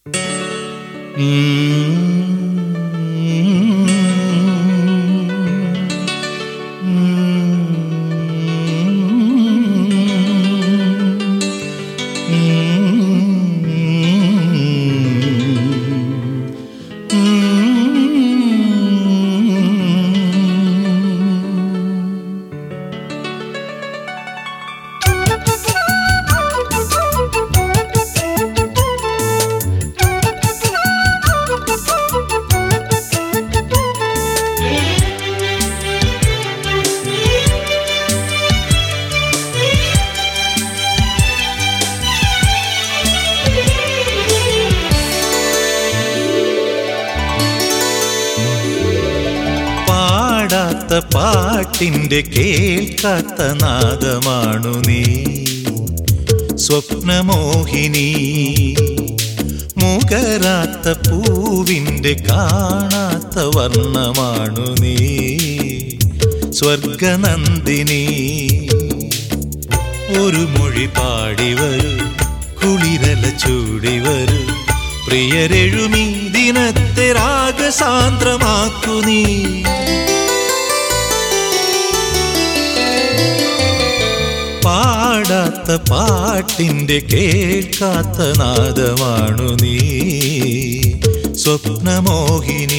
പാടാത്ത പാട്ടിന്റെ കേൾക്കാത്ത നാദമാണു നീ സ്വപ്നമോഹിനി മുകരാത്ത പൂവിന്റെ കാണാത്ത വർണ്ണമാണു നീ സ്വർഗനന്ദിനി ഒരു മൊഴി പാടി വരൂ കുളിരല ചൂടി വരൂ പ്രിയരെഴുമീ ദിനത്തെ രാഗസാന്ദ്രമാക്കു നീ പാടാത്ത പാട്ടിന്റെ കേൾക്കാത്ത നാദമാണു നീ സ്വപ്നമോഹിനി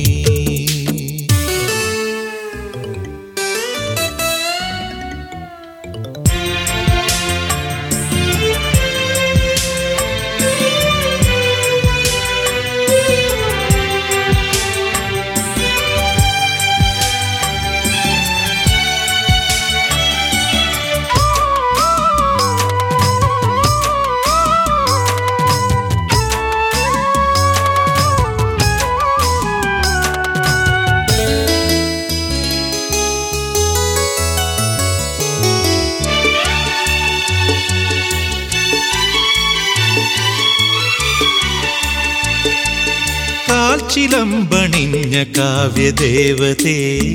കാൽച്ചിലമ്പണിഞ്ഞ കാവ്യദേവതേ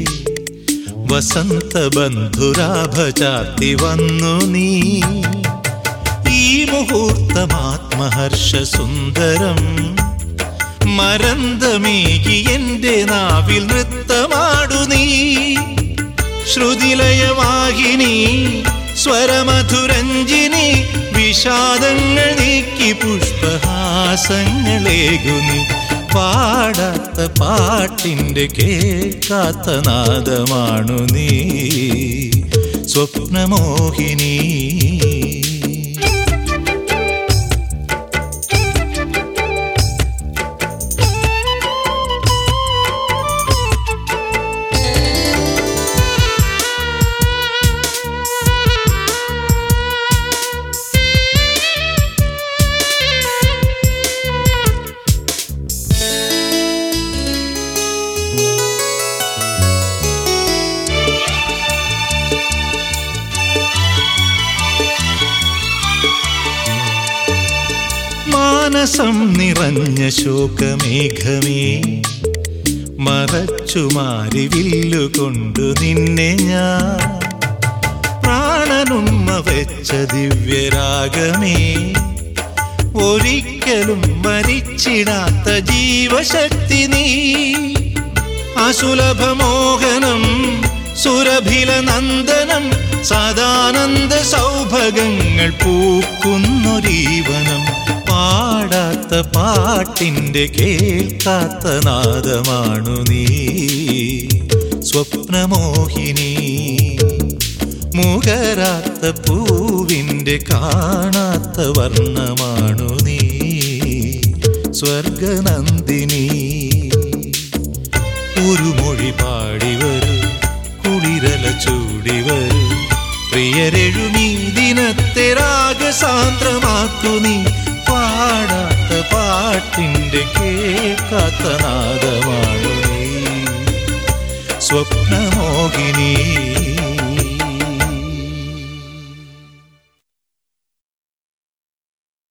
വസന്ത ബന്ധുരാഭ ചാർത്തി വന്നു നീ ഈ മുഹൂർത്തമാത്മഹർഷ സുന്ദരം മരന്തമേകി എന്റെ നാവിൽ നൃത്തമാടു നീ ശ്രുതിലയവാഹിനി സ്വരമധുരഞ്ജിനി വിഷാദങ്ങൾ നീക്കി പുഷ്പഹാസങ്ങളേകുനി പാടാത്ത പാട്ടിന്റെ കേൾക്കാത്ത നാദമാണു നീ സ്വപ്നമോഹിനി മാനസം നിറഞ്ഞ ശോകമേഘമേ മറച്ചു മാറി വില്ലുകൊണ്ടു നിന്നെ ഞാൻ പ്രാണനുമ്മ വെച്ച ദിവ്യരാഗമേ ഒരിക്കലും മരിച്ചിടാത്ത ജീവശക്തി നീ അസുലഭമോഹനം സുരഭില നന്ദനം സദാനന്ദ സൗഭഗങ്ങൾ പൂക്കുന്നൊരീവനം പാടാത്ത പാട്ടിന്റെ കേൾക്കാത്ത നാദമാണു നീ സ്വപ്നമോഹിനി മുകരാത്ത പൂവിന്റെ കാണാത്ത വർണ്ണമാണു നീ സ്വർഗനന്ദിനി ഒരു മൊഴി പാടി വരൂ കുളിരല ചൂടി വരൂ പ്രിയരെഴുമീ ദിനത്തെ രാഗസാന്ദ്രമാക്കു നീ പാടാത്ത പാട്ടിന്റെ കേൾക്കാത്ത നാദമാണു നീ സ്വപ്നമോഹിനി